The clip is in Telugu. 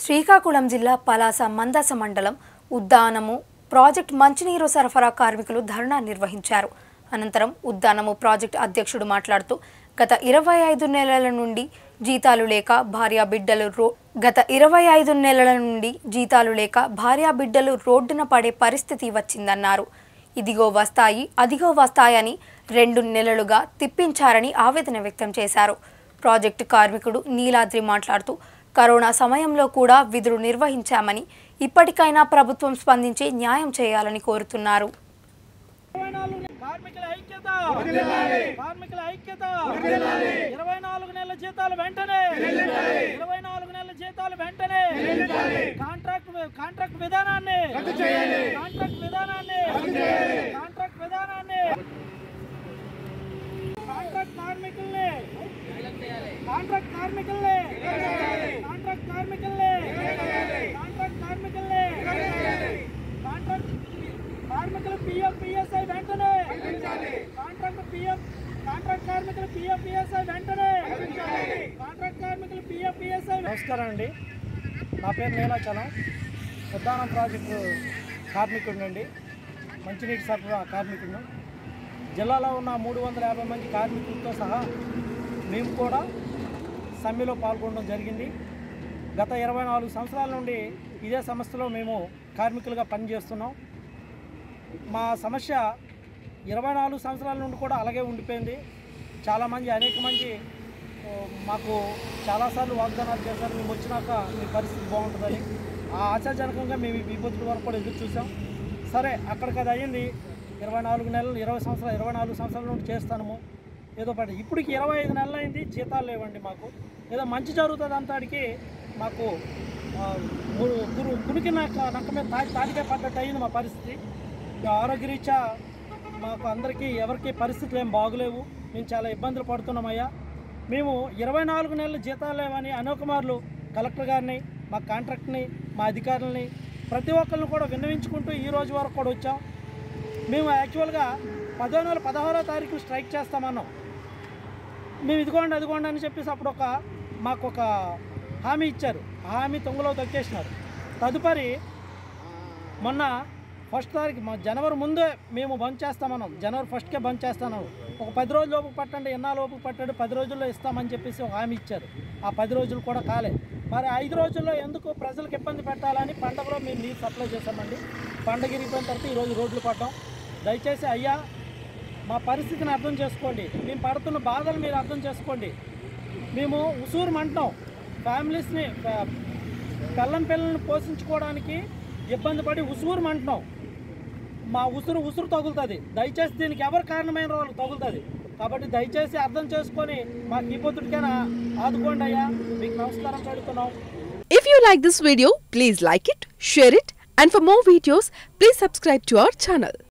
శ్రీకాకుళం జిల్లా పలాస మందస మండలం ఉద్దానము ప్రాజెక్ట్ మంచినీరు సరఫరా కార్మికులు ధర్నా నిర్వహించారు అనంతరం ఉద్దానము ప్రాజెక్ట్ అధ్యక్షుడు మాట్లాడుతూ గత ఇరవై ఐదు నెలల నుండి జీతాలు లేక భార్యా బిడ్డలు రో గత ఇరవై ఐదు నెలల నుండి జీతాలు లేక భార్యా బిడ్డలు రోడ్డున పడే పరిస్థితి వచ్చిందన్నారు ఇదిగో వస్తాయి అదిగో వస్తాయని రెండు నెలలుగా తిప్పించారని ఆవేదన వ్యక్తం చేశారు ప్రాజెక్టు కార్మికుడు నీలాద్రి మాట్లాడుతూ కరోనా సమయంలో కూడా విధులు నిర్వహించామని ఇప్పటికైనా ప్రభుత్వం స్పందించి న్యాయం చేయాలని కోరుతున్నారు ఇరవై నాలుగు కార్మికుల ఐక్యత కార్మికుల ఐక్యత ఇరవై నాలుగు నెలల జీతాలు వెంటనే ఇరవై నాలుగు నెలల జీతాలు వెంటనే కాంట్రాక్ట్ కాంట్రాక్ట్ విధానాన్ని కాంట్రాక్ట్ విధానాన్ని కాంట్రాక్ట్ విధానాన్ని కాంట్రాక్ట్ కార్మికుల్ని కాంట్రాక్ట్ కార్మికుల్ని కాంట్రాక్ట్ కార్మికుల్ని కాంట్రాక్ట్ కార్మికుల్ని కాంట్రాక్ట్ కార్మికులు పిఎఫ్ పిఎస్ఐ వెంటనే కాంట్రాక్ట్ పిఎఫ్ కాంట్రాక్ట్ కార్మికులు పిఎఫ్ పిఎస్ఐ వెంటనే కాంట్రాక్ట్ కార్మికులు పిఎఫ్ పిఎస్ఐ నమస్కారం అండి నా పేరు నీలాచలం ఉద్దానం ప్రాజెక్టు కార్మికుడినండి మంచినీటి సరఫరా కార్మికుడిని జిల్లాలో ఉన్న మూడు వందల యాభై మంది కార్మికులతో సహా మేము కూడా సమ్మెలో పాల్గొనడం జరిగింది గత ఇరవై నాలుగు సంవత్సరాల నుండి ఇదే సంస్థలో మేము కార్మికులుగా పనిచేస్తున్నాం మా సమస్య ఇరవై నాలుగు సంవత్సరాల నుండి కూడా అలాగే ఉండిపోయింది చాలామంది అనేక మంది ఓ, మాకు చాలాసార్లు వాగ్దానాలు చేశారు మేము వచ్చినాక మీ పరిస్థితి బాగుంటుందని ఆ ఆశాజనకంగా మేము ఈ విపత్తుల వరకు కూడా ఎదురు చూసాం సరే అక్కడికి అది అయ్యింది ఇరవై నాలుగు నెలలు ఇరవై సంవత్సరాలు ఇరవై నాలుగు సంవత్సరాల నుండి చేస్తాము ఏదో పడి ఇప్పటికి ఇరవై ఐదు నెలలు అయింది జీతాలు లేవండి మాకు ఏదో మంచి జరుగుతుంది అంతాడికి మాకు ఆ, గు- గురు కునికి నక్క నక్క మీద తాటి తాటికే పడ్డట్టు అయింది మా పరిస్థితి ఇక ఆరోగ్యరీత్యా మాకు అందరికీ ఎవరికి పరిస్థితులు ఏం బాగులేవు మేము చాలా ఇబ్బందులు పడుతున్నామయ్యా మేము ఇరవై నాలుగు నెలల జీతాలు లేవని అనేక మార్లు కలెక్టర్ గారిని మా కాంట్రాక్ట్ని మా అధికారులని ప్రతి ఒక్కరిని కూడా విన్నవించుకుంటూ ఈ రోజు వరకు కూడా వచ్చాం మేము యాక్చువల్గా పదో నెల పదహారో తారీఖు స్ట్రైక్ చేస్తామన్నాం మేము ఇదిగోండి అదిగోండి అని చెప్పేసి అప్పుడు ఒక మాకు ఒక హామీ ఇచ్చారు ఆ హామీ తొంగలో తొక్కేసినారు తదుపరి మొన్న ఫస్ట్ తారీఖు మా జనవరి ముందే మేము బంద్ చేస్తామన్నాం జనవరి ఫస్ట్కే బంద్ చేస్తాను ఒక పది రోజుల లోపు పట్టండి ఎన్నా లోపు పట్టండి పది రోజుల్లో ఇస్తామని చెప్పేసి ఒక హామీ ఇచ్చారు ఆ పది రోజులు కూడా కాలే మరి ఐదు రోజుల్లో ఎందుకు ప్రజలకు ఇబ్బంది పెట్టాలని పండగలో మేము నీరు సప్లై చేసామండి పండగ ఇరిగిపోయిన తర్వాత ఈరోజు రోడ్లు పడ్డాం దయచేసి అయ్యా మా పరిస్థితిని అర్థం చేసుకోండి మేము పడుతున్న బాధలు మీరు అర్థం చేసుకోండి మేము ఉసూరు మంటాం ఫ్యామిలీస్ని ప- పిల్లం పిల్లల్ని పోషించుకోవడానికి ఇబ్బంది పడి ఉసూరు మంటున్నాం మా ఉసురు ఉసురు తగులుతుంది దయచేసి దీనికి ఎవరు కారణమైన వాళ్ళు తగులుతుంది కాబట్టి దయచేసి అర్థం చేసుకొని మాకు ఈ పొద్దుటికైనా ఆదుకోండి అయ్యా మీకు నమస్కారం పెడుతున్నాం If you like this video, please like it, share it, and for more videos, please subscribe to our channel.